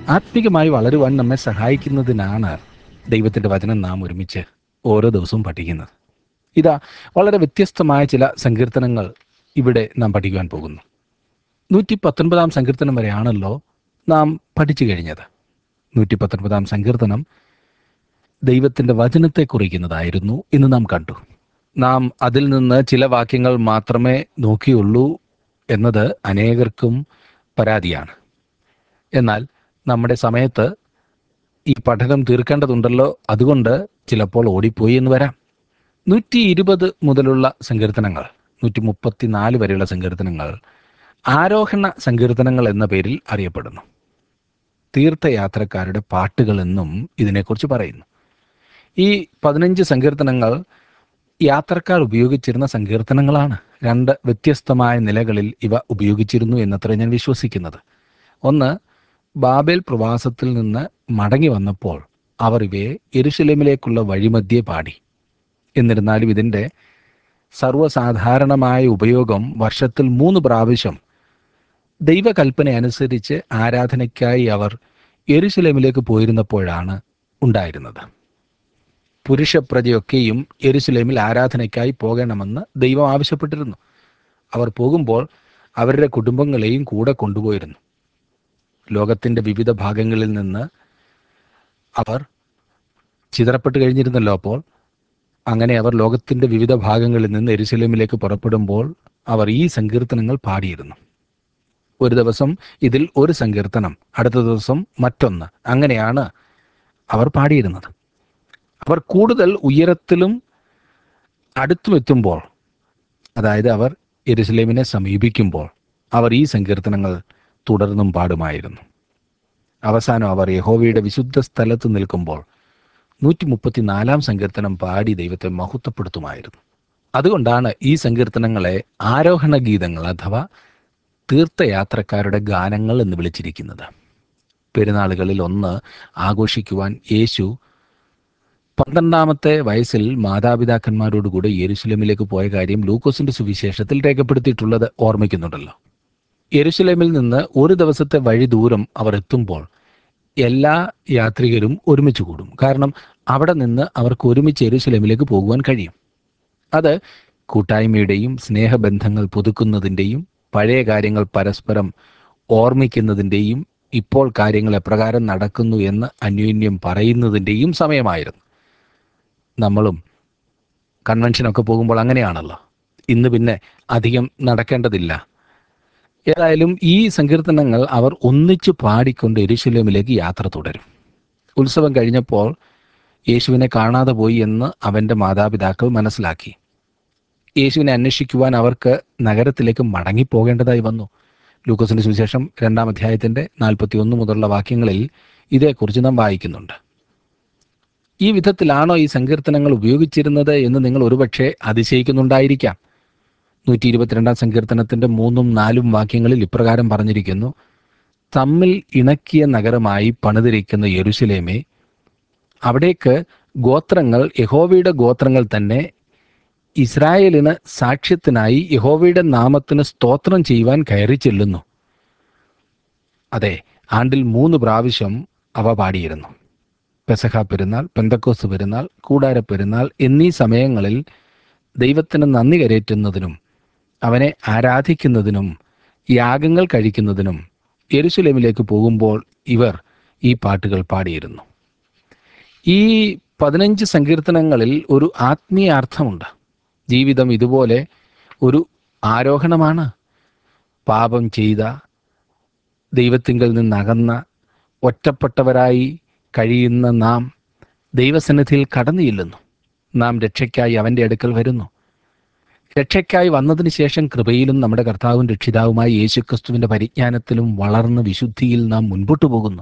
ആത്മികമായി വളരുവാൻ നമ്മെ സഹായിക്കുന്നതിനാണ് ദൈവത്തിൻ്റെ വചനം നാം ഒരുമിച്ച് ഓരോ ദിവസവും പഠിക്കുന്നത് ഇതാ വളരെ വ്യത്യസ്തമായ ചില സങ്കീർത്തനങ്ങൾ ഇവിടെ നാം പഠിക്കുവാൻ പോകുന്നു നൂറ്റി പത്തൊൻപതാം സങ്കീർത്തനം വരെയാണല്ലോ നാം പഠിച്ചു കഴിഞ്ഞത് നൂറ്റി പത്തൊൻപതാം സങ്കീർത്തനം ദൈവത്തിൻ്റെ വചനത്തെ കുറിക്കുന്നതായിരുന്നു എന്ന് നാം കണ്ടു നാം അതിൽ നിന്ന് ചില വാക്യങ്ങൾ മാത്രമേ നോക്കിയുള്ളൂ എന്നത് അനേകർക്കും പരാതിയാണ് എന്നാൽ നമ്മുടെ സമയത്ത് ഈ പഠനം തീർക്കേണ്ടതുണ്ടല്ലോ അതുകൊണ്ട് ചിലപ്പോൾ ഓടിപ്പോയി എന്ന് വരാം നൂറ്റി ഇരുപത് മുതലുള്ള സങ്കീർത്തനങ്ങൾ നൂറ്റി മുപ്പത്തിനാല് വരെയുള്ള സങ്കീർത്തനങ്ങൾ ആരോഹണ സങ്കീർത്തനങ്ങൾ എന്ന പേരിൽ അറിയപ്പെടുന്നു തീർത്ഥയാത്രക്കാരുടെ പാട്ടുകൾ എന്നും ഇതിനെക്കുറിച്ച് പറയുന്നു ഈ പതിനഞ്ച് സങ്കീർത്തനങ്ങൾ യാത്രക്കാർ ഉപയോഗിച്ചിരുന്ന സങ്കീർത്തനങ്ങളാണ് രണ്ട് വ്യത്യസ്തമായ നിലകളിൽ ഇവ ഉപയോഗിച്ചിരുന്നു എന്നത്ര ഞാൻ വിശ്വസിക്കുന്നത് ഒന്ന് ബാബേൽ പ്രവാസത്തിൽ നിന്ന് മടങ്ങി വന്നപ്പോൾ അവർ ഇവയെ എരുശലേമിലേക്കുള്ള വഴിമധ്യേ പാടി എന്നിരുന്നാലും ഇതിൻ്റെ സർവ്വസാധാരണമായ ഉപയോഗം വർഷത്തിൽ മൂന്ന് പ്രാവശ്യം ദൈവകൽപ്പന അനുസരിച്ച് ആരാധനയ്ക്കായി അവർ എരുശലേമിലേക്ക് പോയിരുന്നപ്പോഴാണ് ഉണ്ടായിരുന്നത് പുരുഷപ്രജയൊക്കെയും എരുശലേമിൽ ആരാധനയ്ക്കായി പോകണമെന്ന് ദൈവം ആവശ്യപ്പെട്ടിരുന്നു അവർ പോകുമ്പോൾ അവരുടെ കുടുംബങ്ങളെയും കൂടെ കൊണ്ടുപോയിരുന്നു ലോകത്തിൻ്റെ വിവിധ ഭാഗങ്ങളിൽ നിന്ന് അവർ ചിതറപ്പെട്ട് കഴിഞ്ഞിരുന്നല്ലോ അപ്പോൾ അങ്ങനെ അവർ ലോകത്തിൻ്റെ വിവിധ ഭാഗങ്ങളിൽ നിന്ന് എരുസലേമിലേക്ക് പുറപ്പെടുമ്പോൾ അവർ ഈ സങ്കീർത്തനങ്ങൾ പാടിയിരുന്നു ഒരു ദിവസം ഇതിൽ ഒരു സങ്കീർത്തനം അടുത്ത ദിവസം മറ്റൊന്ന് അങ്ങനെയാണ് അവർ പാടിയിരുന്നത് അവർ കൂടുതൽ ഉയരത്തിലും അടുത്തും എത്തുമ്പോൾ അതായത് അവർ എരുസലേമിനെ സമീപിക്കുമ്പോൾ അവർ ഈ സങ്കീർത്തനങ്ങൾ തുടർന്നും പാടുമായിരുന്നു അവസാനം അവർ യഹോവയുടെ വിശുദ്ധ സ്ഥലത്ത് നിൽക്കുമ്പോൾ നൂറ്റി മുപ്പത്തിനാലാം സങ്കീർത്തനം പാടി ദൈവത്തെ മഹത്വപ്പെടുത്തുമായിരുന്നു അതുകൊണ്ടാണ് ഈ സങ്കീർത്തനങ്ങളെ ആരോഹണ ഗീതങ്ങൾ അഥവാ തീർത്ഥയാത്രക്കാരുടെ ഗാനങ്ങൾ എന്ന് വിളിച്ചിരിക്കുന്നത് പെരുന്നാളുകളിൽ ഒന്ന് ആഘോഷിക്കുവാൻ യേശു പന്ത്രണ്ടാമത്തെ വയസ്സിൽ മാതാപിതാക്കന്മാരോടുകൂടെ യെരുശലേമിലേക്ക് പോയ കാര്യം ലൂക്കോസിന്റെ സുവിശേഷത്തിൽ രേഖപ്പെടുത്തിയിട്ടുള്ളത് ഓർമ്മിക്കുന്നുണ്ടല്ലോ യെരുശലേമിൽ നിന്ന് ഒരു ദിവസത്തെ വഴി ദൂരം അവർ എത്തുമ്പോൾ എല്ലാ യാത്രികരും ഒരുമിച്ച് കൂടും കാരണം അവിടെ നിന്ന് അവർക്ക് ഒരുമിച്ച് യെരുശലേമിലേക്ക് പോകുവാൻ കഴിയും അത് കൂട്ടായ്മയുടെയും സ്നേഹബന്ധങ്ങൾ പുതുക്കുന്നതിൻ്റെയും പഴയ കാര്യങ്ങൾ പരസ്പരം ഓർമ്മിക്കുന്നതിൻ്റെയും ഇപ്പോൾ കാര്യങ്ങൾ എപ്രകാരം നടക്കുന്നു എന്ന് അന്യോന്യം പറയുന്നതിൻ്റെയും സമയമായിരുന്നു നമ്മളും കൺവെൻഷനൊക്കെ പോകുമ്പോൾ അങ്ങനെയാണല്ലോ ഇന്ന് പിന്നെ അധികം നടക്കേണ്ടതില്ല ഏതായാലും ഈ സങ്കീർത്തനങ്ങൾ അവർ ഒന്നിച്ചു പാടിക്കൊണ്ട് എരുശലേമിലേക്ക് യാത്ര തുടരും ഉത്സവം കഴിഞ്ഞപ്പോൾ യേശുവിനെ കാണാതെ പോയി എന്ന് അവൻ്റെ മാതാപിതാക്കൾ മനസ്സിലാക്കി യേശുവിനെ അന്വേഷിക്കുവാൻ അവർക്ക് നഗരത്തിലേക്ക് മടങ്ങിപ്പോകേണ്ടതായി വന്നു ലൂക്കോസിന്റെ സുവിശേഷം രണ്ടാം അധ്യായത്തിന്റെ നാൽപ്പത്തി ഒന്ന് മുതലുള്ള വാക്യങ്ങളിൽ ഇതേക്കുറിച്ച് നാം വായിക്കുന്നുണ്ട് ഈ വിധത്തിലാണോ ഈ സങ്കീർത്തനങ്ങൾ ഉപയോഗിച്ചിരുന്നത് എന്ന് നിങ്ങൾ ഒരുപക്ഷെ അതിശയിക്കുന്നുണ്ടായിരിക്കാം നൂറ്റി ഇരുപത്തിരണ്ടാം സങ്കീർത്തനത്തിന്റെ മൂന്നും നാലും വാക്യങ്ങളിൽ ഇപ്രകാരം പറഞ്ഞിരിക്കുന്നു തമ്മിൽ ഇണക്കിയ നഗരമായി പണിതിരിക്കുന്ന യെരുശലേമേ അവിടേക്ക് ഗോത്രങ്ങൾ യഹോവയുടെ ഗോത്രങ്ങൾ തന്നെ ഇസ്രായേലിന് സാക്ഷ്യത്തിനായി യഹോവയുടെ നാമത്തിന് സ്തോത്രം ചെയ്യുവാൻ കയറി ചെല്ലുന്നു അതെ ആണ്ടിൽ മൂന്ന് പ്രാവശ്യം അവ പാടിയിരുന്നു പെസഹ പെരുന്നാൾ പെന്തക്കോസ് പെരുന്നാൾ കൂടാര പെരുന്നാൾ എന്നീ സമയങ്ങളിൽ ദൈവത്തിന് നന്ദി കരേറ്റുന്നതിനും അവനെ ആരാധിക്കുന്നതിനും യാഗങ്ങൾ കഴിക്കുന്നതിനും യെരുശലേമിലേക്ക് പോകുമ്പോൾ ഇവർ ഈ പാട്ടുകൾ പാടിയിരുന്നു ഈ പതിനഞ്ച് സങ്കീർത്തനങ്ങളിൽ ഒരു ആത്മീയ അർത്ഥമുണ്ട് ജീവിതം ഇതുപോലെ ഒരു ആരോഹണമാണ് പാപം ചെയ്ത ദൈവത്തിങ്കിൽ നിന്നകന്ന ഒറ്റപ്പെട്ടവരായി കഴിയുന്ന നാം ദൈവസന്നിധിയിൽ കടന്നു ചെല്ലുന്നു നാം രക്ഷയ്ക്കായി അവൻ്റെ അടുക്കൽ വരുന്നു രക്ഷയ്ക്കായി വന്നതിന് ശേഷം കൃപയിലും നമ്മുടെ കർത്താവും രക്ഷിതാവുമായ യേശുക്രിസ്തുവിൻ്റെ പരിജ്ഞാനത്തിലും വളർന്ന് വിശുദ്ധിയിൽ നാം മുൻപോട്ട് പോകുന്നു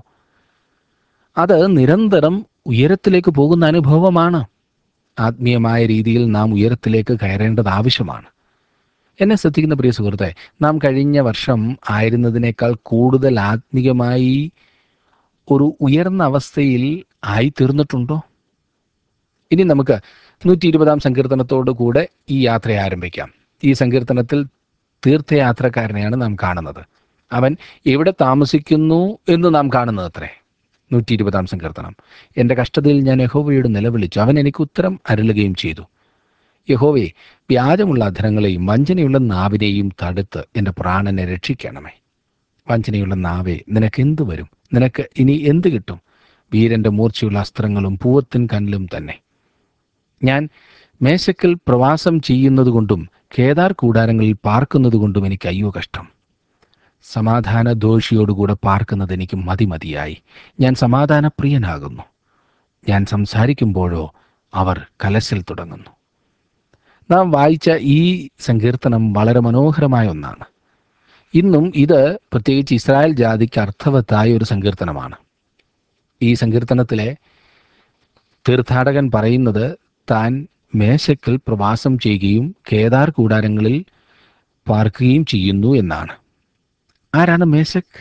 അത് നിരന്തരം ഉയരത്തിലേക്ക് പോകുന്ന അനുഭവമാണ് ആത്മീയമായ രീതിയിൽ നാം ഉയരത്തിലേക്ക് കയറേണ്ടത് ആവശ്യമാണ് എന്നെ ശ്രദ്ധിക്കുന്ന പ്രിയ സുഹൃത്തെ നാം കഴിഞ്ഞ വർഷം ആയിരുന്നതിനേക്കാൾ കൂടുതൽ ആത്മീയമായി ഒരു ഉയർന്ന അവസ്ഥയിൽ ആയി തീർന്നിട്ടുണ്ടോ ഇനി നമുക്ക് നൂറ്റി ഇരുപതാം സങ്കീർത്തനത്തോടു കൂടെ ഈ യാത്ര ആരംഭിക്കാം ഈ സങ്കീർത്തനത്തിൽ തീർത്ഥയാത്രക്കാരനെയാണ് നാം കാണുന്നത് അവൻ എവിടെ താമസിക്കുന്നു എന്ന് നാം കാണുന്നത് അത്രേ നൂറ്റി ഇരുപതാം സങ്കീർത്തനം എൻ്റെ കഷ്ടതയിൽ ഞാൻ യഹോവയോട് നിലവിളിച്ചു അവൻ എനിക്ക് ഉത്തരം അരുളുകയും ചെയ്തു യഹോവേ വ്യാജമുള്ള അധരങ്ങളെയും വഞ്ചനയുള്ള നാവിനെയും തടുത്ത് എൻ്റെ പ്രാണനെ രക്ഷിക്കണമേ വഞ്ചനയുള്ള നാവേ നിനക്ക് എന്ത് വരും നിനക്ക് ഇനി എന്ത് കിട്ടും വീരന്റെ മൂർച്ചയുള്ള അസ്ത്രങ്ങളും പൂവത്തിൻ കല്ലും തന്നെ ഞാൻ മേശക്കൽ പ്രവാസം ചെയ്യുന്നതുകൊണ്ടും കേദാർ കൂടാരങ്ങളിൽ പാർക്കുന്നതുകൊണ്ടും എനിക്ക് അയ്യോ കഷ്ടം സമാധാന ദോഷിയോടുകൂടെ പാർക്കുന്നത് എനിക്ക് മതിമതിയായി ഞാൻ സമാധാനപ്രിയനാകുന്നു ഞാൻ സംസാരിക്കുമ്പോഴോ അവർ കലശൽ തുടങ്ങുന്നു നാം വായിച്ച ഈ സങ്കീർത്തനം വളരെ മനോഹരമായ ഒന്നാണ് ഇന്നും ഇത് പ്രത്യേകിച്ച് ഇസ്രായേൽ ജാതിക്ക് അർത്ഥവത്തായ ഒരു സങ്കീർത്തനമാണ് ഈ സങ്കീർത്തനത്തിലെ തീർത്ഥാടകൻ പറയുന്നത് താൻ മേശക്കൽ പ്രവാസം ചെയ്യുകയും കേദാർ കൂടാരങ്ങളിൽ പാർക്കുകയും ചെയ്യുന്നു എന്നാണ് ആരാണ് മേശക്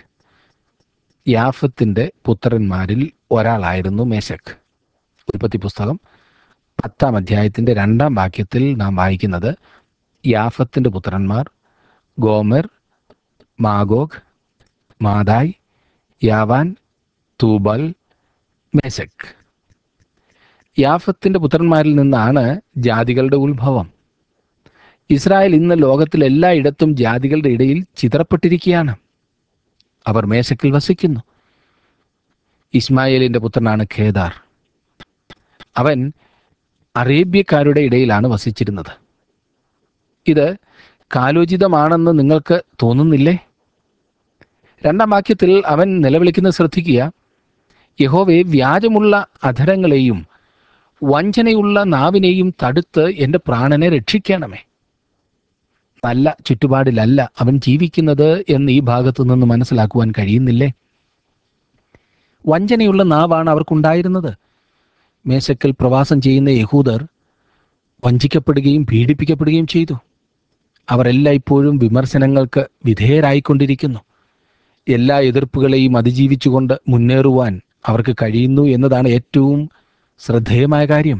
യാഫത്തിന്റെ പുത്രന്മാരിൽ ഒരാളായിരുന്നു മേശക് ഉൽപ്പത്തി പുസ്തകം പത്താം അധ്യായത്തിന്റെ രണ്ടാം വാക്യത്തിൽ നാം വായിക്കുന്നത് യാഫത്തിന്റെ പുത്രന്മാർ ഗോമർ മാഗോഗ് മാതായ് യാവാൻ തൂബൽ മേശക് യാഫത്തിന്റെ പുത്രന്മാരിൽ നിന്നാണ് ജാതികളുടെ ഉത്ഭവം ഇസ്രായേൽ ഇന്ന് ലോകത്തിൽ എല്ലായിടത്തും ജാതികളുടെ ഇടയിൽ ചിതറപ്പെട്ടിരിക്കുകയാണ് അവർ മേശക്കിൽ വസിക്കുന്നു ഇസ്മായേലിന്റെ പുത്രനാണ് ഖേദാർ അവൻ അറേബ്യക്കാരുടെ ഇടയിലാണ് വസിച്ചിരുന്നത് ഇത് കാലോചിതമാണെന്ന് നിങ്ങൾക്ക് തോന്നുന്നില്ലേ രണ്ടാം വാക്യത്തിൽ അവൻ നിലവിളിക്കുന്നത് ശ്രദ്ധിക്കുക യഹോവെ വ്യാജമുള്ള അധരങ്ങളെയും വഞ്ചനയുള്ള നാവിനെയും തടുത്ത് എൻ്റെ പ്രാണനെ രക്ഷിക്കണമേ നല്ല ചുറ്റുപാടിലല്ല അവൻ ജീവിക്കുന്നത് എന്ന് ഈ ഭാഗത്തു നിന്ന് മനസ്സിലാക്കുവാൻ കഴിയുന്നില്ലേ വഞ്ചനയുള്ള നാവാണ് അവർക്കുണ്ടായിരുന്നത് മേശക്കൽ പ്രവാസം ചെയ്യുന്ന യഹൂദർ വഞ്ചിക്കപ്പെടുകയും പീഡിപ്പിക്കപ്പെടുകയും ചെയ്തു അവർ എല്ലായ്പ്പോഴും വിമർശനങ്ങൾക്ക് വിധേയരായിക്കൊണ്ടിരിക്കുന്നു എല്ലാ എതിർപ്പുകളെയും അതിജീവിച്ചുകൊണ്ട് മുന്നേറുവാൻ അവർക്ക് കഴിയുന്നു എന്നതാണ് ഏറ്റവും ശ്രദ്ധേയമായ കാര്യം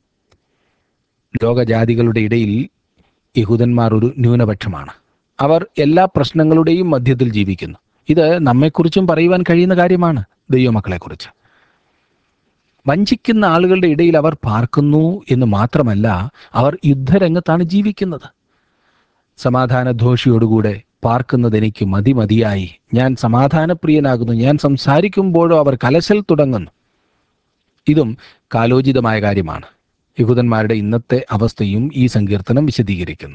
ലോകജാതികളുടെ ഇടയിൽ യഹൂദന്മാർ ഒരു ന്യൂനപക്ഷമാണ് അവർ എല്ലാ പ്രശ്നങ്ങളുടെയും മധ്യത്തിൽ ജീവിക്കുന്നു ഇത് നമ്മെക്കുറിച്ചും പറയുവാൻ കഴിയുന്ന കാര്യമാണ് ദൈവമക്കളെക്കുറിച്ച് വഞ്ചിക്കുന്ന ആളുകളുടെ ഇടയിൽ അവർ പാർക്കുന്നു എന്ന് മാത്രമല്ല അവർ യുദ്ധരംഗത്താണ് ജീവിക്കുന്നത് സമാധാന ഘോഷിയോടുകൂടെ പാർക്കുന്നത് എനിക്ക് മതി മതിയായി ഞാൻ സമാധാനപ്രിയനാകുന്നു ഞാൻ സംസാരിക്കുമ്പോഴോ അവർ കലശൽ തുടങ്ങുന്നു ഇതും കാലോചിതമായ കാര്യമാണ് യഹൂദന്മാരുടെ ഇന്നത്തെ അവസ്ഥയും ഈ സങ്കീർത്തനം വിശദീകരിക്കുന്നു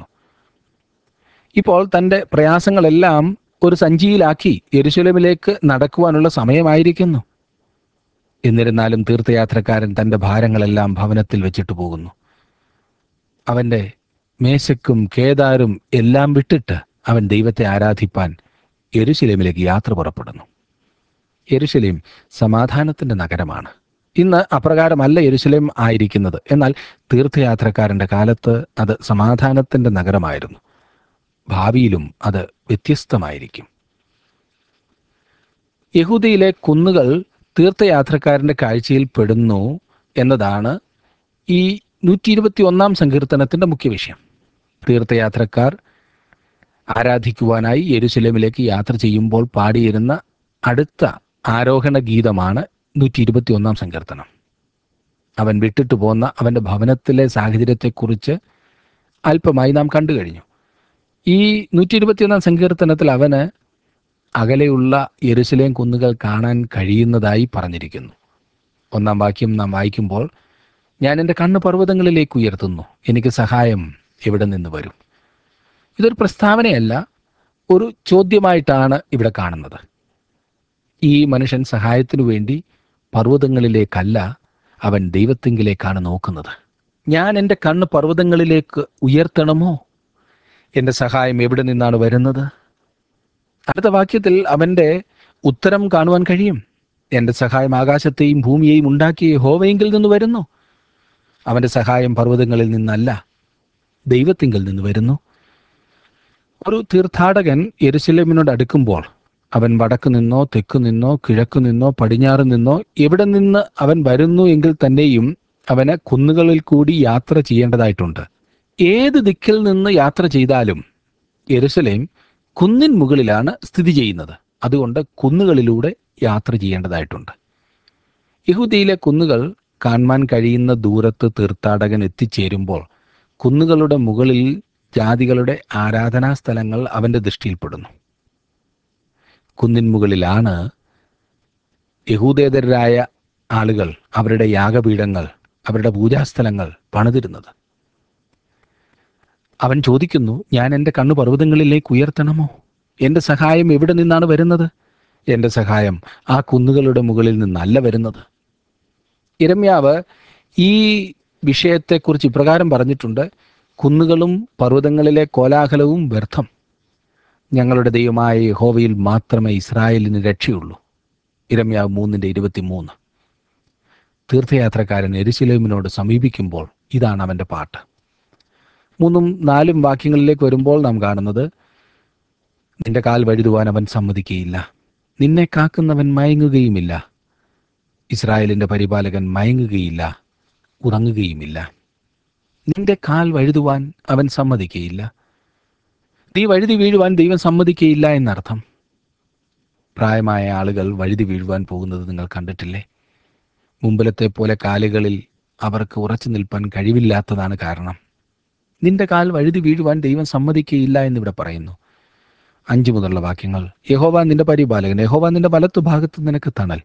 ഇപ്പോൾ തൻ്റെ പ്രയാസങ്ങളെല്ലാം ഒരു സഞ്ചിയിലാക്കി യെരുശലേമിലേക്ക് നടക്കുവാനുള്ള സമയമായിരിക്കുന്നു എന്നിരുന്നാലും തീർത്ഥയാത്രക്കാരൻ തൻ്റെ ഭാരങ്ങളെല്ലാം ഭവനത്തിൽ വെച്ചിട്ട് പോകുന്നു അവൻ്റെ മേശക്കും കേദാരും എല്ലാം വിട്ടിട്ട് അവൻ ദൈവത്തെ ആരാധിപ്പാൻ യെരുശലേമിലേക്ക് യാത്ര പുറപ്പെടുന്നു യെരുശലേം സമാധാനത്തിൻ്റെ നഗരമാണ് ഇന്ന് അപ്രകാരമല്ല യെരുശലേം ആയിരിക്കുന്നത് എന്നാൽ തീർത്ഥയാത്രക്കാരൻ്റെ കാലത്ത് അത് സമാധാനത്തിൻ്റെ നഗരമായിരുന്നു ഭാവിയിലും അത് വ്യത്യസ്തമായിരിക്കും യഹൂദയിലെ കുന്നുകൾ തീർത്ഥയാത്രക്കാരൻ്റെ കാഴ്ചയിൽ പെടുന്നു എന്നതാണ് ഈ നൂറ്റി ഇരുപത്തി ഒന്നാം സങ്കീർത്തനത്തിൻ്റെ മുഖ്യ വിഷയം തീർത്ഥയാത്രക്കാർ ആരാധിക്കുവാനായി യെരുശലേമിലേക്ക് യാത്ര ചെയ്യുമ്പോൾ പാടിയിരുന്ന അടുത്ത ആരോഹണ ഗീതമാണ് നൂറ്റി ഇരുപത്തി ഒന്നാം സങ്കീർത്തനം അവൻ വിട്ടിട്ട് പോന്ന അവൻ്റെ ഭവനത്തിലെ സാഹചര്യത്തെക്കുറിച്ച് അല്പമായി നാം കണ്ടു കഴിഞ്ഞു ഈ നൂറ്റി ഇരുപത്തിയൊന്നാം സങ്കീർത്തനത്തിൽ അവന് അകലെയുള്ള യെരുസലേം കുന്നുകൾ കാണാൻ കഴിയുന്നതായി പറഞ്ഞിരിക്കുന്നു ഒന്നാം വാക്യം നാം വായിക്കുമ്പോൾ ഞാൻ എൻ്റെ കണ്ണ് പർവ്വതങ്ങളിലേക്ക് ഉയർത്തുന്നു എനിക്ക് സഹായം എവിടെ നിന്ന് വരും ഇതൊരു പ്രസ്താവനയല്ല ഒരു ചോദ്യമായിട്ടാണ് ഇവിടെ കാണുന്നത് ഈ മനുഷ്യൻ സഹായത്തിനു വേണ്ടി പർവ്വതങ്ങളിലേക്കല്ല അവൻ ദൈവത്തിങ്കിലേക്കാണ് നോക്കുന്നത് ഞാൻ എൻ്റെ കണ്ണ് പർവ്വതങ്ങളിലേക്ക് ഉയർത്തണമോ എൻ്റെ സഹായം എവിടെ നിന്നാണ് വരുന്നത് അടുത്ത വാക്യത്തിൽ അവൻ്റെ ഉത്തരം കാണുവാൻ കഴിയും എൻ്റെ സഹായം ആകാശത്തെയും ഭൂമിയെയും ഉണ്ടാക്കിയ ഹോവയെങ്കിൽ നിന്ന് വരുന്നു അവൻ്റെ സഹായം പർവ്വതങ്ങളിൽ നിന്നല്ല ദൈവത്തിങ്കിൽ നിന്ന് വരുന്നു ഒരു തീർത്ഥാടകൻ യെരുസലേമിനോട് അടുക്കുമ്പോൾ അവൻ വടക്കു നിന്നോ തെക്കു നിന്നോ കിഴക്കു നിന്നോ പടിഞ്ഞാറ് നിന്നോ എവിടെ നിന്ന് അവൻ വരുന്നു എങ്കിൽ തന്നെയും അവന് കുന്നുകളിൽ കൂടി യാത്ര ചെയ്യേണ്ടതായിട്ടുണ്ട് ഏത് ദിക്കിൽ നിന്ന് യാത്ര ചെയ്താലും യെരുസലേം കുന്നിൻ മുകളിലാണ് സ്ഥിതി ചെയ്യുന്നത് അതുകൊണ്ട് കുന്നുകളിലൂടെ യാത്ര ചെയ്യേണ്ടതായിട്ടുണ്ട് യഹൂദിയിലെ കുന്നുകൾ കാണുവാൻ കഴിയുന്ന ദൂരത്ത് തീർത്ഥാടകൻ എത്തിച്ചേരുമ്പോൾ കുന്നുകളുടെ മുകളിൽ ജാതികളുടെ ആരാധനാ സ്ഥലങ്ങൾ അവൻ്റെ ദൃഷ്ടിയിൽപ്പെടുന്നു കുന്നിൻ മുകളിലാണ് യഹൂദേതരായ ആളുകൾ അവരുടെ യാഗപീഠങ്ങൾ അവരുടെ പൂജാസ്ഥലങ്ങൾ പണിതിരുന്നത് അവൻ ചോദിക്കുന്നു ഞാൻ എൻ്റെ കണ്ണു പർവ്വതങ്ങളിലേക്ക് ഉയർത്തണമോ എൻ്റെ സഹായം എവിടെ നിന്നാണ് വരുന്നത് എൻ്റെ സഹായം ആ കുന്നുകളുടെ മുകളിൽ നിന്നല്ല വരുന്നത് ഇരമ്യാവ് ഈ വിഷയത്തെക്കുറിച്ച് ഇപ്രകാരം പറഞ്ഞിട്ടുണ്ട് കുന്നുകളും പർവ്വതങ്ങളിലെ കോലാഹലവും വ്യർത്ഥം ഞങ്ങളുടെ ദൈവമായ യഹോവയിൽ മാത്രമേ ഇസ്രായേലിന് രക്ഷയുള്ളൂ ഇരമ്യാവ് മൂന്നിൻ്റെ ഇരുപത്തി മൂന്ന് തീർത്ഥയാത്രക്കാരൻ എരുശിലേമിനോട് സമീപിക്കുമ്പോൾ ഇതാണ് അവൻ്റെ പാട്ട് മൂന്നും നാലും വാക്യങ്ങളിലേക്ക് വരുമ്പോൾ നാം കാണുന്നത് നിന്റെ കാൽ വഴുതുവാൻ അവൻ സമ്മതിക്കുകയില്ല നിന്നെ കാക്കുന്നവൻ മയങ്ങുകയുമില്ല ഇസ്രായേലിന്റെ പരിപാലകൻ മയങ്ങുകയില്ല ഉറങ്ങുകയുമില്ല നിന്റെ കാൽ വഴുതുവാൻ അവൻ സമ്മതിക്കുകയില്ല നീ വഴുതി വീഴുവാൻ ദൈവം സമ്മതിക്കുകയില്ല എന്നർത്ഥം പ്രായമായ ആളുകൾ വഴുതി വീഴുവാൻ പോകുന്നത് നിങ്ങൾ കണ്ടിട്ടില്ലേ മുമ്പിലത്തെ പോലെ കാലുകളിൽ അവർക്ക് ഉറച്ചു നിൽപ്പാൻ കഴിവില്ലാത്തതാണ് കാരണം നിന്റെ കാൽ വഴുതി വീഴുവാൻ ദൈവം സമ്മതിക്കുകയില്ല എന്നിവിടെ പറയുന്നു അഞ്ചു മുതലുള്ള വാക്യങ്ങൾ യഹോവ നിന്റെ പരിപാലകൻ യഹോവ നിന്റെ വലത്തു ഭാഗത്ത് നിനക്ക് തണൽ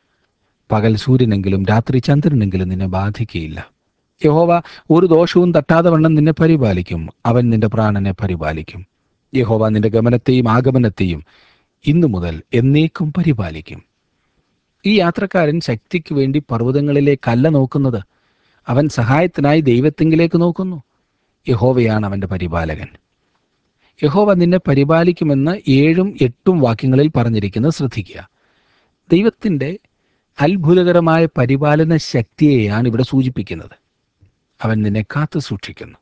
പകൽ സൂര്യനെങ്കിലും രാത്രി ചന്ദ്രനെങ്കിലും നിന്നെ ബാധിക്കുകയില്ല യഹോവ ഒരു ദോഷവും തട്ടാതെ വണ്ണം നിന്നെ പരിപാലിക്കും അവൻ നിന്റെ പ്രാണനെ പരിപാലിക്കും യഹോവ നിന്റെ ഗമനത്തെയും ആഗമനത്തെയും ഇന്നു മുതൽ എന്നേക്കും പരിപാലിക്കും ഈ യാത്രക്കാരൻ ശക്തിക്ക് വേണ്ടി പർവ്വതങ്ങളിലേക്കല്ല നോക്കുന്നത് അവൻ സഹായത്തിനായി ദൈവത്തെങ്കിലേക്ക് നോക്കുന്നു യഹോവയാണ് അവന്റെ പരിപാലകൻ യഹോവ നിന്നെ പരിപാലിക്കുമെന്ന് ഏഴും എട്ടും വാക്യങ്ങളിൽ പറഞ്ഞിരിക്കുന്നത് ശ്രദ്ധിക്കുക ദൈവത്തിൻ്റെ അത്ഭുതകരമായ പരിപാലന ശക്തിയെയാണ് ഇവിടെ സൂചിപ്പിക്കുന്നത് അവൻ നിന്നെ കാത്തു സൂക്ഷിക്കുന്നു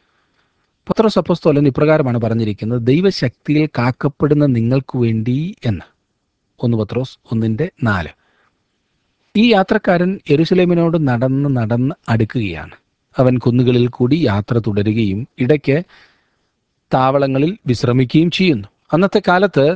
പത്രോസ് അപ്പോസ്തോലൻ ഇപ്രകാരമാണ് പറഞ്ഞിരിക്കുന്നത് ദൈവശക്തിയിൽ കാക്കപ്പെടുന്ന നിങ്ങൾക്ക് വേണ്ടി എന്ന് ഒന്ന് പത്രോസ് ഒന്നിൻ്റെ നാല് ഈ യാത്രക്കാരൻ എരുസലേമിനോട് നടന്ന് നടന്ന് അടുക്കുകയാണ് അവൻ കുന്നുകളിൽ കൂടി യാത്ര തുടരുകയും ഇടയ്ക്ക് താവളങ്ങളിൽ വിശ്രമിക്കുകയും ചെയ്യുന്നു അന്നത്തെ കാലത്ത്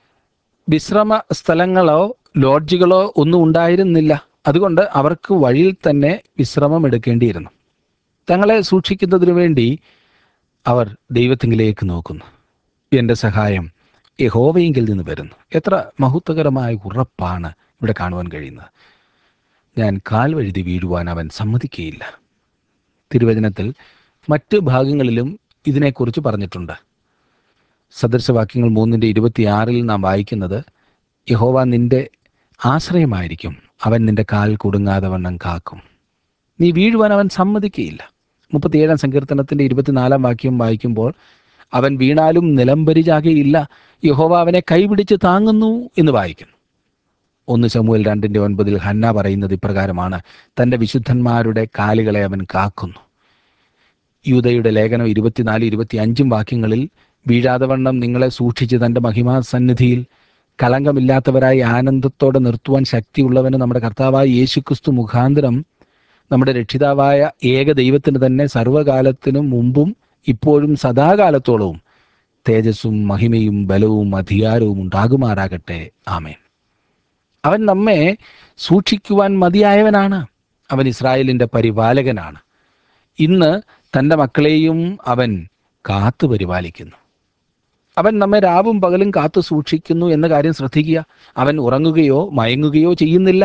വിശ്രമ സ്ഥലങ്ങളോ ലോഡ്ജുകളോ ഒന്നും ഉണ്ടായിരുന്നില്ല അതുകൊണ്ട് അവർക്ക് വഴിയിൽ തന്നെ വിശ്രമം എടുക്കേണ്ടിയിരുന്നു തങ്ങളെ സൂക്ഷിക്കുന്നതിനു വേണ്ടി അവർ ദൈവത്തിങ്കിലേക്ക് നോക്കുന്നു എൻ്റെ സഹായം യഹോവയെങ്കിൽ നിന്ന് വരുന്നു എത്ര മഹത്വകരമായ ഉറപ്പാണ് ഇവിടെ കാണുവാൻ കഴിയുന്നത് ഞാൻ കാൽ വഴുതി വീഴുവാൻ അവൻ സമ്മതിക്കുകയില്ല തിരുവചനത്തിൽ മറ്റ് ഭാഗങ്ങളിലും ഇതിനെക്കുറിച്ച് പറഞ്ഞിട്ടുണ്ട് സദൃശവാക്യങ്ങൾ മൂന്നിൻ്റെ ഇരുപത്തിയാറിൽ നാം വായിക്കുന്നത് യഹോവ നിന്റെ ആശ്രയമായിരിക്കും അവൻ നിന്റെ കാൽ കുടുങ്ങാതെ വണ്ണം കാക്കും നീ വീഴുവാൻ അവൻ സമ്മതിക്കുകയില്ല മുപ്പത്തിയേഴാം സങ്കീർത്തനത്തിന്റെ ഇരുപത്തിനാലാം വാക്യം വായിക്കുമ്പോൾ അവൻ വീണാലും നിലംപരിചാകയില്ല യഹോവ അവനെ കൈപിടിച്ച് താങ്ങുന്നു എന്ന് വായിക്കുന്നു ഒന്ന് ശമുവൽ രണ്ടിന്റെ ഒൻപതിൽ ഹന്ന പറയുന്നത് ഇപ്രകാരമാണ് തന്റെ വിശുദ്ധന്മാരുടെ കാലുകളെ അവൻ കാക്കുന്നു യൂതയുടെ ലേഖനം ഇരുപത്തിനാല് ഇരുപത്തി അഞ്ചും വാക്യങ്ങളിൽ വീഴാതെ വണ്ണം നിങ്ങളെ സൂക്ഷിച്ച് തന്റെ മഹിമാ സന്നിധിയിൽ കളങ്കമില്ലാത്തവരായി ആനന്ദത്തോടെ നിർത്തുവാൻ ശക്തിയുള്ളവന് നമ്മുടെ കർത്താവായ യേശുക്രിസ്തു മുഖാന്തരം നമ്മുടെ രക്ഷിതാവായ ഏക ദൈവത്തിന് തന്നെ സർവകാലത്തിനും മുമ്പും ഇപ്പോഴും സദാകാലത്തോളവും തേജസ്സും മഹിമയും ബലവും അധികാരവും ഉണ്ടാകുമാറാകട്ടെ ആമേൻ അവൻ നമ്മെ സൂക്ഷിക്കുവാൻ മതിയായവനാണ് അവൻ ഇസ്രായേലിന്റെ പരിപാലകനാണ് ഇന്ന് തൻ്റെ മക്കളെയും അവൻ കാത്തു പരിപാലിക്കുന്നു അവൻ നമ്മെ രാവും പകലും കാത്തു സൂക്ഷിക്കുന്നു എന്ന കാര്യം ശ്രദ്ധിക്കുക അവൻ ഉറങ്ങുകയോ മയങ്ങുകയോ ചെയ്യുന്നില്ല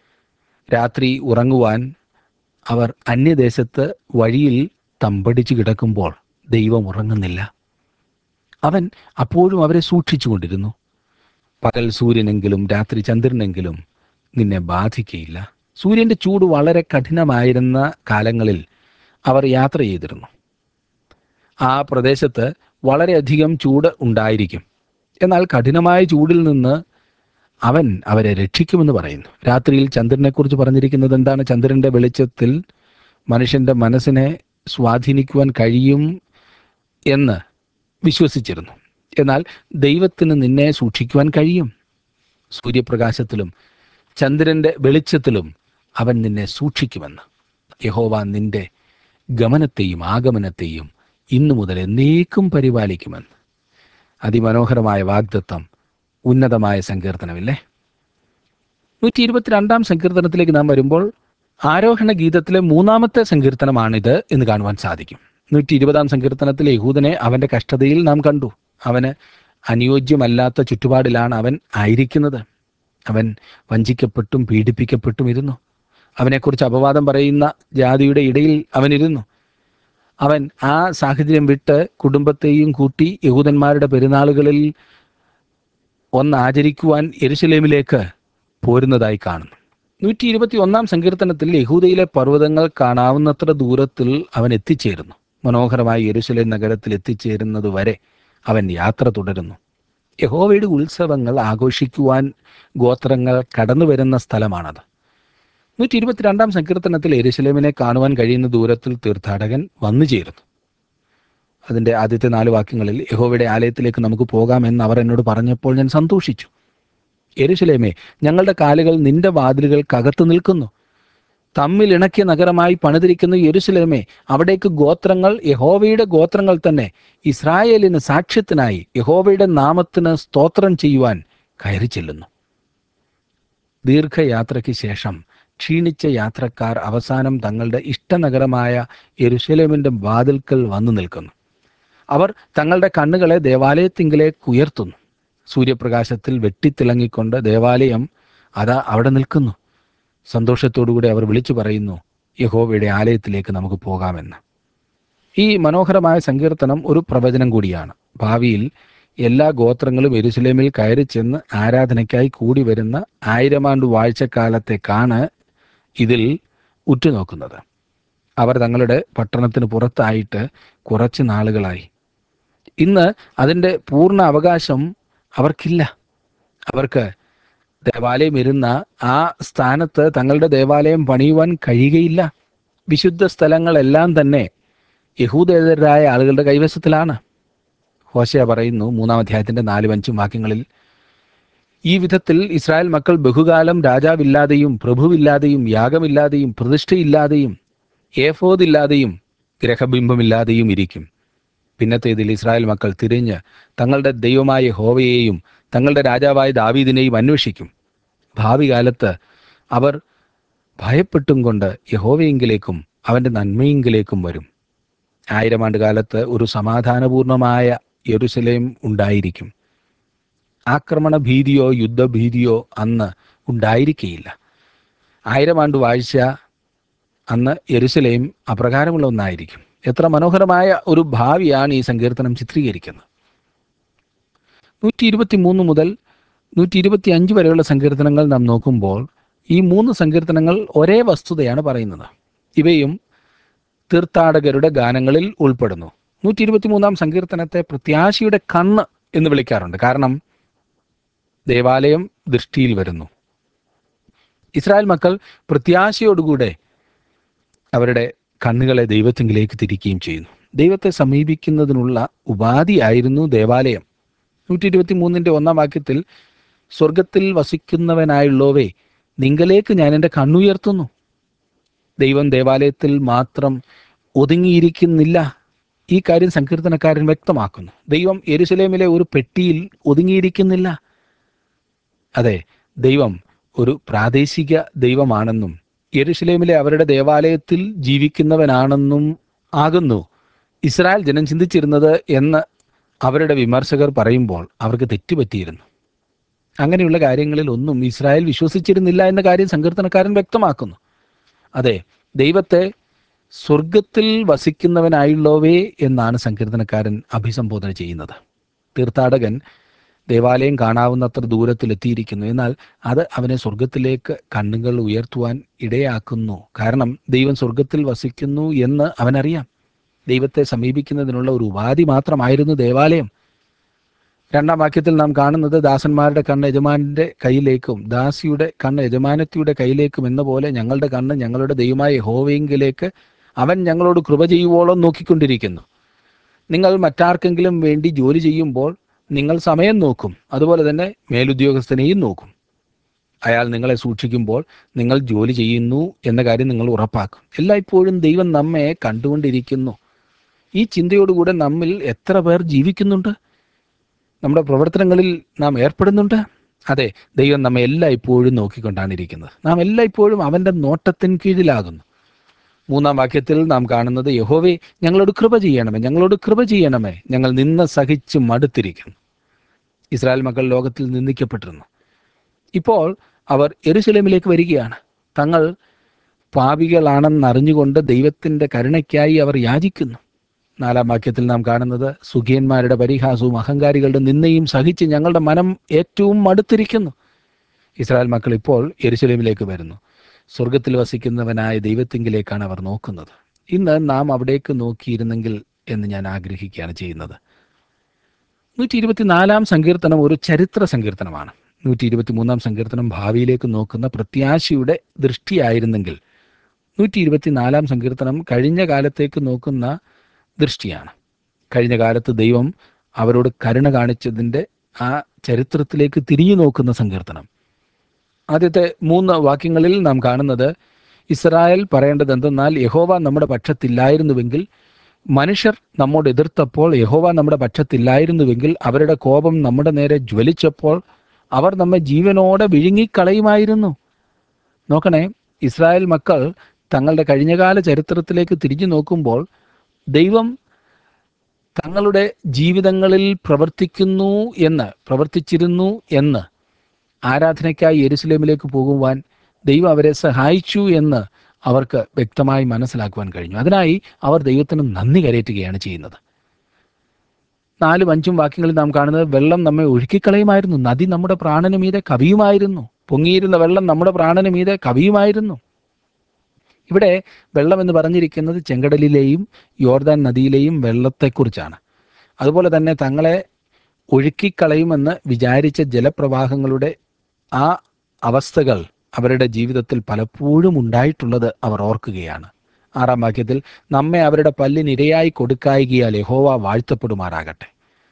രാത്രി ഉറങ്ങുവാൻ അവർ അന്യദേശത്ത് വഴിയിൽ തമ്പടിച്ചു കിടക്കുമ്പോൾ ദൈവം ഉറങ്ങുന്നില്ല അവൻ അപ്പോഴും അവരെ സൂക്ഷിച്ചുകൊണ്ടിരുന്നു പകൽ സൂര്യനെങ്കിലും രാത്രി ചന്ദ്രനെങ്കിലും നിന്നെ ബാധിക്കയില്ല സൂര്യന്റെ ചൂട് വളരെ കഠിനമായിരുന്ന കാലങ്ങളിൽ അവർ യാത്ര ചെയ്തിരുന്നു ആ പ്രദേശത്ത് വളരെയധികം ചൂട് ഉണ്ടായിരിക്കും എന്നാൽ കഠിനമായ ചൂടിൽ നിന്ന് അവൻ അവരെ രക്ഷിക്കുമെന്ന് പറയുന്നു രാത്രിയിൽ ചന്ദ്രനെക്കുറിച്ച് പറഞ്ഞിരിക്കുന്നത് എന്താണ് ചന്ദ്രന്റെ വെളിച്ചത്തിൽ മനുഷ്യന്റെ മനസ്സിനെ സ്വാധീനിക്കുവാൻ കഴിയും എന്ന് വിശ്വസിച്ചിരുന്നു എന്നാൽ ദൈവത്തിന് നിന്നെ സൂക്ഷിക്കുവാൻ കഴിയും സൂര്യപ്രകാശത്തിലും ചന്ദ്രന്റെ വെളിച്ചത്തിലും അവൻ നിന്നെ സൂക്ഷിക്കുമെന്ന് യഹോവ നിന്റെ ഗമനത്തെയും ആഗമനത്തെയും ഇന്നു മുതൽ എന്നേക്കും പരിപാലിക്കുമെന്ന് അതിമനോഹരമായ വാഗ്ദത്വം ഉന്നതമായ സങ്കീർത്തനമില്ലേ നൂറ്റി ഇരുപത്തിരണ്ടാം സങ്കീർത്തനത്തിലേക്ക് നാം വരുമ്പോൾ ആരോഹണ ഗീതത്തിലെ മൂന്നാമത്തെ സങ്കീർത്തനമാണിത് എന്ന് കാണുവാൻ സാധിക്കും നൂറ്റി ഇരുപതാം സങ്കീർത്തനത്തിലെ യഹൂദനെ അവന്റെ കഷ്ടതയിൽ നാം കണ്ടു അവന് അനുയോജ്യമല്ലാത്ത ചുറ്റുപാടിലാണ് അവൻ ആയിരിക്കുന്നത് അവൻ വഞ്ചിക്കപ്പെട്ടും പീഡിപ്പിക്കപ്പെട്ടും ഇരുന്നു അവനെക്കുറിച്ച് അപവാദം പറയുന്ന ജാതിയുടെ ഇടയിൽ അവനിരുന്നു അവൻ ആ സാഹചര്യം വിട്ട് കുടുംബത്തെയും കൂട്ടി യഹൂദന്മാരുടെ പെരുന്നാളുകളിൽ ഒന്ന് ആചരിക്കുവാൻ എരുശലേമിലേക്ക് പോരുന്നതായി കാണുന്നു നൂറ്റി ഇരുപത്തി ഒന്നാം സങ്കീർത്തനത്തിൽ യഹൂദയിലെ പർവ്വതങ്ങൾ കാണാവുന്നത്ര ദൂരത്തിൽ അവൻ എത്തിച്ചേരുന്നു മനോഹരമായ യെരുശലേം നഗരത്തിൽ എത്തിച്ചേരുന്നത് വരെ അവൻ യാത്ര തുടരുന്നു യഹോവയുടെ ഉത്സവങ്ങൾ ആഘോഷിക്കുവാൻ ഗോത്രങ്ങൾ കടന്നു വരുന്ന സ്ഥലമാണത് നൂറ്റി ഇരുപത്തിരണ്ടാം സങ്കീർത്തനത്തിൽ എരുശലേമിനെ കാണുവാൻ കഴിയുന്ന ദൂരത്തിൽ തീർത്ഥാടകൻ വന്നു ചേരുന്നു അതിൻ്റെ ആദ്യത്തെ നാല് വാക്യങ്ങളിൽ യഹോവയുടെ ആലയത്തിലേക്ക് നമുക്ക് പോകാമെന്ന് അവർ എന്നോട് പറഞ്ഞപ്പോൾ ഞാൻ സന്തോഷിച്ചു എരുശലേമേ ഞങ്ങളുടെ കാലുകൾ നിന്റെ വാതിലുകൾക്കകത്ത് നിൽക്കുന്നു തമ്മിൽ ഇണക്കിയ നഗരമായി പണിതിരിക്കുന്ന യെരുശലേമേ അവിടേക്ക് ഗോത്രങ്ങൾ യഹോവയുടെ ഗോത്രങ്ങൾ തന്നെ ഇസ്രായേലിന് സാക്ഷ്യത്തിനായി യഹോവയുടെ നാമത്തിന് സ്തോത്രം ചെയ്യുവാൻ കയറി ചെല്ലുന്നു ദീർഘയാത്രയ്ക്ക് ശേഷം ക്ഷീണിച്ച യാത്രക്കാർ അവസാനം തങ്ങളുടെ ഇഷ്ടനഗരമായ യെരുശലേമിന്റെ വാതിൽക്കൽ വന്നു നിൽക്കുന്നു അവർ തങ്ങളുടെ കണ്ണുകളെ ദേവാലയത്തിങ്കിലേക്ക് ഉയർത്തുന്നു സൂര്യപ്രകാശത്തിൽ വെട്ടിത്തിളങ്ങിക്കൊണ്ട് ദേവാലയം അതാ അവിടെ നിൽക്കുന്നു സന്തോഷത്തോടുകൂടി അവർ വിളിച്ചു പറയുന്നു യഹോവയുടെ ആലയത്തിലേക്ക് നമുക്ക് പോകാമെന്ന് ഈ മനോഹരമായ സങ്കീർത്തനം ഒരു പ്രവചനം കൂടിയാണ് ഭാവിയിൽ എല്ലാ ഗോത്രങ്ങളും എരുസലേമിൽ കയറി ചെന്ന് ആരാധനയ്ക്കായി കൂടി വരുന്ന ആയിരമാണ്ട് വാഴ്ചക്കാലത്തേക്കാണ് ഇതിൽ ഉറ്റുനോക്കുന്നത് അവർ തങ്ങളുടെ പട്ടണത്തിന് പുറത്തായിട്ട് കുറച്ച് നാളുകളായി ഇന്ന് അതിൻ്റെ പൂർണ്ണ അവകാശം അവർക്കില്ല അവർക്ക് ദേവാലയം ഇരുന്ന ആ സ്ഥാനത്ത് തങ്ങളുടെ ദേവാലയം പണിയുവാൻ കഴിയുകയില്ല വിശുദ്ധ സ്ഥലങ്ങളെല്ലാം തന്നെ യഹൂദേതരായ ആളുകളുടെ കൈവശത്തിലാണ് ഹോശയ പറയുന്നു മൂന്നാം അധ്യായത്തിന്റെ നാലും അഞ്ചും വാക്യങ്ങളിൽ ഈ വിധത്തിൽ ഇസ്രായേൽ മക്കൾ ബഹുകാലം രാജാവില്ലാതെയും പ്രഭുവില്ലാതെയും യാഗമില്ലാതെയും പ്രതിഷ്ഠയില്ലാതെയും ഏഫോദില്ലാതെയും ഗ്രഹബിംബമില്ലാതെയും ഇരിക്കും പിന്നത്തേതിൽ ഇസ്രായേൽ മക്കൾ തിരിഞ്ഞ് തങ്ങളുടെ ദൈവമായ ഹോവയെയും തങ്ങളുടെ രാജാവായ ദാവീദിനെയും അന്വേഷിക്കും ഭാവി കാലത്ത് അവർ ഭയപ്പെട്ടും കൊണ്ട് യഹോവയെങ്കിലേക്കും അവൻ്റെ നന്മയെങ്കിലേക്കും വരും ആയിരം ആണ്ട് കാലത്ത് ഒരു സമാധാനപൂർണമായ യെരുസലേം ഉണ്ടായിരിക്കും ആക്രമണ ഭീതിയോ യുദ്ധഭീതിയോ അന്ന് ഉണ്ടായിരിക്കുകയില്ല ആയിരം ആണ്ട് വാഴ്ച അന്ന് യെരുസലേം അപ്രകാരമുള്ള ഒന്നായിരിക്കും എത്ര മനോഹരമായ ഒരു ഭാവിയാണ് ഈ സങ്കീർത്തനം ചിത്രീകരിക്കുന്നത് നൂറ്റി ഇരുപത്തി മൂന്ന് മുതൽ നൂറ്റി ഇരുപത്തി അഞ്ച് വരെയുള്ള സങ്കീർത്തനങ്ങൾ നാം നോക്കുമ്പോൾ ഈ മൂന്ന് സങ്കീർത്തനങ്ങൾ ഒരേ വസ്തുതയാണ് പറയുന്നത് ഇവയും തീർത്ഥാടകരുടെ ഗാനങ്ങളിൽ ഉൾപ്പെടുന്നു നൂറ്റി ഇരുപത്തി മൂന്നാം സങ്കീർത്തനത്തെ പ്രത്യാശയുടെ കണ്ണ് എന്ന് വിളിക്കാറുണ്ട് കാരണം ദേവാലയം ദൃഷ്ടിയിൽ വരുന്നു ഇസ്രായേൽ മക്കൾ പ്രത്യാശയോടുകൂടെ അവരുടെ കണ്ണുകളെ ദൈവത്തിങ്കിലേക്ക് തിരിക്കുകയും ചെയ്യുന്നു ദൈവത്തെ സമീപിക്കുന്നതിനുള്ള ഉപാധിയായിരുന്നു ദേവാലയം നൂറ്റി ഇരുപത്തി മൂന്നിൻ്റെ ഒന്നാം വാക്യത്തിൽ സ്വർഗത്തിൽ വസിക്കുന്നവനായുള്ളവേ നിങ്കലേക്ക് ഞാൻ എൻ്റെ കണ്ണുയർത്തുന്നു ദൈവം ദേവാലയത്തിൽ മാത്രം ഒതുങ്ങിയിരിക്കുന്നില്ല ഈ കാര്യം സങ്കീർത്തനക്കാരൻ വ്യക്തമാക്കുന്നു ദൈവം എരുസലേമിലെ ഒരു പെട്ടിയിൽ ഒതുങ്ങിയിരിക്കുന്നില്ല അതെ ദൈവം ഒരു പ്രാദേശിക ദൈവമാണെന്നും യെരുഷലേമിലെ അവരുടെ ദേവാലയത്തിൽ ജീവിക്കുന്നവനാണെന്നും ആകുന്നു ഇസ്രായേൽ ജനം ചിന്തിച്ചിരുന്നത് എന്ന് അവരുടെ വിമർശകർ പറയുമ്പോൾ അവർക്ക് തെറ്റുപറ്റിയിരുന്നു അങ്ങനെയുള്ള കാര്യങ്ങളിൽ ഒന്നും ഇസ്രായേൽ വിശ്വസിച്ചിരുന്നില്ല എന്ന കാര്യം സങ്കീർത്തനക്കാരൻ വ്യക്തമാക്കുന്നു അതെ ദൈവത്തെ സ്വർഗത്തിൽ വസിക്കുന്നവനായുള്ളവേ എന്നാണ് സങ്കീർത്തനക്കാരൻ അഭിസംബോധന ചെയ്യുന്നത് തീർത്ഥാടകൻ ദേവാലയം കാണാവുന്നത്ര ദൂരത്തിൽ എത്തിയിരിക്കുന്നു എന്നാൽ അത് അവനെ സ്വർഗത്തിലേക്ക് കണ്ണുകൾ ഉയർത്തുവാൻ ഇടയാക്കുന്നു കാരണം ദൈവം സ്വർഗത്തിൽ വസിക്കുന്നു എന്ന് അവനറിയാം ദൈവത്തെ സമീപിക്കുന്നതിനുള്ള ഒരു ഉപാധി മാത്രമായിരുന്നു ദേവാലയം രണ്ടാം വാക്യത്തിൽ നാം കാണുന്നത് ദാസന്മാരുടെ കണ്ണ് യജമാനന്റെ കയ്യിലേക്കും ദാസിയുടെ കണ്ണ് യജമാനത്തിയുടെ കയ്യിലേക്കും എന്ന പോലെ ഞങ്ങളുടെ കണ്ണ് ഞങ്ങളുടെ ദൈവമായ ഹോവയെങ്കിലേക്ക് അവൻ ഞങ്ങളോട് കൃപ ചെയ്യുവോളം നോക്കിക്കൊണ്ടിരിക്കുന്നു നിങ്ങൾ മറ്റാർക്കെങ്കിലും വേണ്ടി ജോലി ചെയ്യുമ്പോൾ നിങ്ങൾ സമയം നോക്കും അതുപോലെ തന്നെ മേലുദ്യോഗസ്ഥനെയും നോക്കും അയാൾ നിങ്ങളെ സൂക്ഷിക്കുമ്പോൾ നിങ്ങൾ ജോലി ചെയ്യുന്നു എന്ന കാര്യം നിങ്ങൾ ഉറപ്പാക്കും എല്ലായ്പ്പോഴും ദൈവം നമ്മെ കണ്ടുകൊണ്ടിരിക്കുന്നു ഈ ചിന്തയോടുകൂടെ നമ്മിൽ എത്ര പേർ ജീവിക്കുന്നുണ്ട് നമ്മുടെ പ്രവർത്തനങ്ങളിൽ നാം ഏർപ്പെടുന്നുണ്ട് അതെ ദൈവം നമ്മെ എല്ലായ്പ്പോഴും നോക്കിക്കൊണ്ടാണ് ഇരിക്കുന്നത് നാം എല്ലായ്പ്പോഴും അവൻ്റെ നോട്ടത്തിന് കീഴിലാകുന്നു മൂന്നാം വാക്യത്തിൽ നാം കാണുന്നത് യഹോവേ ഞങ്ങളോട് കൃപ ചെയ്യണമേ ഞങ്ങളോട് കൃപ ചെയ്യണമേ ഞങ്ങൾ നിന്ന് സഹിച്ച് മടുത്തിരിക്കുന്നു ഇസ്രായേൽ മക്കൾ ലോകത്തിൽ നിന്ദിക്കപ്പെട്ടിരുന്നു ഇപ്പോൾ അവർ എരുസലേമിലേക്ക് വരികയാണ് തങ്ങൾ പാപികളാണെന്നറിഞ്ഞുകൊണ്ട് ദൈവത്തിൻ്റെ കരുണയ്ക്കായി അവർ യാചിക്കുന്നു നാലാം വാക്യത്തിൽ നാം കാണുന്നത് സുഖിയന്മാരുടെ പരിഹാസവും അഹങ്കാരികളുടെ നിന്നയും സഹിച്ച് ഞങ്ങളുടെ മനം ഏറ്റവും മടുത്തിരിക്കുന്നു ഇസ്രായേൽ മക്കൾ ഇപ്പോൾ എരുസലേമിലേക്ക് വരുന്നു സ്വർഗത്തിൽ വസിക്കുന്നവനായ ദൈവത്തിങ്കിലേക്കാണ് അവർ നോക്കുന്നത് ഇന്ന് നാം അവിടേക്ക് നോക്കിയിരുന്നെങ്കിൽ എന്ന് ഞാൻ ആഗ്രഹിക്കുകയാണ് ചെയ്യുന്നത് നൂറ്റി ഇരുപത്തിനാലാം സങ്കീർത്തനം ഒരു ചരിത്ര സങ്കീർത്തനമാണ് നൂറ്റി ഇരുപത്തിമൂന്നാം സങ്കീർത്തനം ഭാവിയിലേക്ക് നോക്കുന്ന പ്രത്യാശയുടെ ദൃഷ്ടിയായിരുന്നെങ്കിൽ നൂറ്റി ഇരുപത്തിനാലാം സങ്കീർത്തനം കഴിഞ്ഞ കാലത്തേക്ക് നോക്കുന്ന ദൃഷ്ടിയാണ് കഴിഞ്ഞ കാലത്ത് ദൈവം അവരോട് കരുണ കാണിച്ചതിൻ്റെ ആ ചരിത്രത്തിലേക്ക് തിരിഞ്ഞു നോക്കുന്ന സങ്കീർത്തനം ആദ്യത്തെ മൂന്ന് വാക്യങ്ങളിൽ നാം കാണുന്നത് ഇസ്രായേൽ പറയേണ്ടത് എന്തെന്നാൽ യഹോവ നമ്മുടെ പക്ഷത്തില്ലായിരുന്നുവെങ്കിൽ മനുഷ്യർ നമ്മോട് എതിർത്തപ്പോൾ യഹോവ നമ്മുടെ പക്ഷത്തില്ലായിരുന്നുവെങ്കിൽ അവരുടെ കോപം നമ്മുടെ നേരെ ജ്വലിച്ചപ്പോൾ അവർ നമ്മെ ജീവനോടെ വിഴുങ്ങിക്കളയുമായിരുന്നു നോക്കണേ ഇസ്രായേൽ മക്കൾ തങ്ങളുടെ കഴിഞ്ഞകാല ചരിത്രത്തിലേക്ക് തിരിഞ്ഞു നോക്കുമ്പോൾ ദൈവം തങ്ങളുടെ ജീവിതങ്ങളിൽ പ്രവർത്തിക്കുന്നു എന്ന് പ്രവർത്തിച്ചിരുന്നു എന്ന് ആരാധനയ്ക്കായി യെരുസലേമിലേക്ക് പോകുവാൻ ദൈവം അവരെ സഹായിച്ചു എന്ന് അവർക്ക് വ്യക്തമായി മനസ്സിലാക്കുവാൻ കഴിഞ്ഞു അതിനായി അവർ ദൈവത്തിന് നന്ദി കരയറ്റുകയാണ് ചെയ്യുന്നത് നാലും അഞ്ചും വാക്യങ്ങളിൽ നാം കാണുന്നത് വെള്ളം നമ്മെ ഒഴുക്കിക്കളയുമായിരുന്നു നദി നമ്മുടെ പ്രാണന് മീതെ കവിയുമായിരുന്നു പൊങ്ങിയിരുന്ന വെള്ളം നമ്മുടെ പ്രാണന് മീതെ കവിയുമായിരുന്നു ഇവിടെ വെള്ളം എന്ന് പറഞ്ഞിരിക്കുന്നത് ചെങ്കടലിലെയും യോർദാൻ നദിയിലെയും വെള്ളത്തെക്കുറിച്ചാണ് അതുപോലെ തന്നെ തങ്ങളെ ഒഴുക്കിക്കളയുമെന്ന് വിചാരിച്ച ജലപ്രവാഹങ്ങളുടെ ആ അവസ്ഥകൾ അവരുടെ ജീവിതത്തിൽ പലപ്പോഴും ഉണ്ടായിട്ടുള്ളത് അവർ ഓർക്കുകയാണ് ആറാം വാക്യത്തിൽ നമ്മെ അവരുടെ പല്ലിനിരയായി കൊടുക്കായികയാൽ യഹോവ വാഴ്ത്തപ്പെടുമാറാകട്ടെ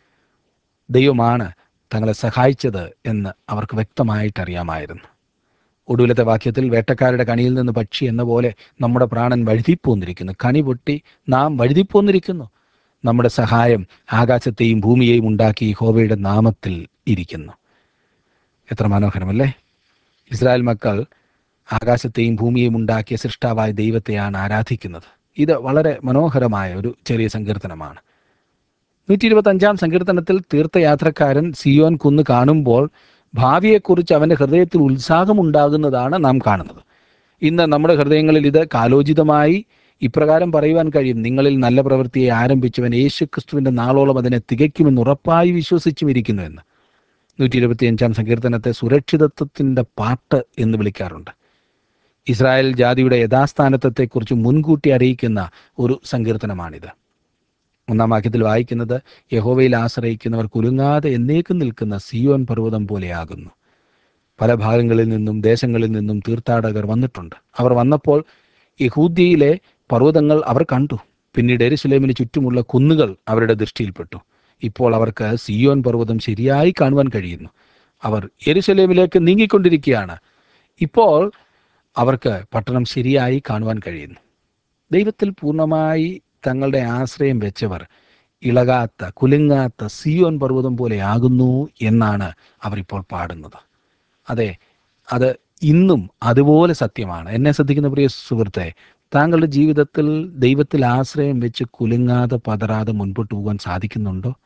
ദൈവമാണ് തങ്ങളെ സഹായിച്ചത് എന്ന് അവർക്ക് വ്യക്തമായിട്ട് അറിയാമായിരുന്നു ഒടുവിലത്തെ വാക്യത്തിൽ വേട്ടക്കാരുടെ കണിയിൽ നിന്ന് പക്ഷി എന്ന പോലെ നമ്മുടെ പ്രാണൻ വഴുതിപ്പോന്നിരിക്കുന്നു കണി പൊട്ടി നാം വഴുതിപ്പോന്നിരിക്കുന്നു നമ്മുടെ സഹായം ആകാശത്തെയും ഭൂമിയെയും ഉണ്ടാക്കി ഹോവയുടെ നാമത്തിൽ ഇരിക്കുന്നു എത്ര മനോഹരമല്ലേ ഇസ്രായേൽ മക്കൾ ആകാശത്തെയും ഭൂമിയെയും ഉണ്ടാക്കിയ സൃഷ്ടാവായ ദൈവത്തെയാണ് ആരാധിക്കുന്നത് ഇത് വളരെ മനോഹരമായ ഒരു ചെറിയ സങ്കീർത്തനമാണ് നൂറ്റി ഇരുപത്തി അഞ്ചാം സങ്കീർത്തനത്തിൽ തീർത്ഥയാത്രക്കാരൻ സിയോൻ കുന്ന് കാണുമ്പോൾ ഭാവിയെക്കുറിച്ച് അവൻ്റെ ഹൃദയത്തിൽ ഉത്സാഹമുണ്ടാകുന്നതാണ് നാം കാണുന്നത് ഇന്ന് നമ്മുടെ ഹൃദയങ്ങളിൽ ഇത് കാലോചിതമായി ഇപ്രകാരം പറയുവാൻ കഴിയും നിങ്ങളിൽ നല്ല പ്രവൃത്തിയെ ആരംഭിച്ചവൻ യേശു ക്രിസ്തുവിൻ്റെ നാളോളം അതിനെ തികയ്ക്കുമെന്ന് ഉറപ്പായി വിശ്വസിച്ചും ഇരിക്കുന്നു എന്ന് നൂറ്റി ഇരുപത്തിയഞ്ചാം സങ്കീർത്തനത്തെ സുരക്ഷിതത്വത്തിൻ്റെ പാട്ട് എന്ന് വിളിക്കാറുണ്ട് ഇസ്രായേൽ ജാതിയുടെ യഥാസ്ഥാനത്വത്തെക്കുറിച്ച് മുൻകൂട്ടി അറിയിക്കുന്ന ഒരു സങ്കീർത്തനമാണിത് ഒന്നാം വാക്യത്തിൽ വായിക്കുന്നത് യഹോവയിൽ ആശ്രയിക്കുന്നവർ കുലുങ്ങാതെ എന്നേക്കും നിൽക്കുന്ന സിയോൻ പർവ്വതം പോലെയാകുന്നു പല ഭാഗങ്ങളിൽ നിന്നും ദേശങ്ങളിൽ നിന്നും തീർത്ഥാടകർ വന്നിട്ടുണ്ട് അവർ വന്നപ്പോൾ യഹൂദ്യയിലെ പർവ്വതങ്ങൾ അവർ കണ്ടു പിന്നീട് എരുസലേമിന് ചുറ്റുമുള്ള കുന്നുകൾ അവരുടെ ദൃഷ്ടിയിൽപ്പെട്ടു ഇപ്പോൾ അവർക്ക് സിയോൻ പർവ്വതം ശരിയായി കാണുവാൻ കഴിയുന്നു അവർ എരുസലേമിലേക്ക് നീങ്ങിക്കൊണ്ടിരിക്കുകയാണ് ഇപ്പോൾ അവർക്ക് പട്ടണം ശരിയായി കാണുവാൻ കഴിയുന്നു ദൈവത്തിൽ പൂർണ്ണമായി തങ്ങളുടെ ആശ്രയം വെച്ചവർ ഇളകാത്ത കുലുങ്ങാത്ത സിയോൻ പർവ്വതം പോലെയാകുന്നു എന്നാണ് അവരിപ്പോൾ പാടുന്നത് അതെ അത് ഇന്നും അതുപോലെ സത്യമാണ് എന്നെ ശ്രദ്ധിക്കുന്ന പ്രിയ സുഹൃത്തെ താങ്കളുടെ ജീവിതത്തിൽ ദൈവത്തിൽ ആശ്രയം വെച്ച് കുലുങ്ങാതെ പതറാതെ മുൻപോട്ട് പോകാൻ സാധിക്കുന്നുണ്ടോ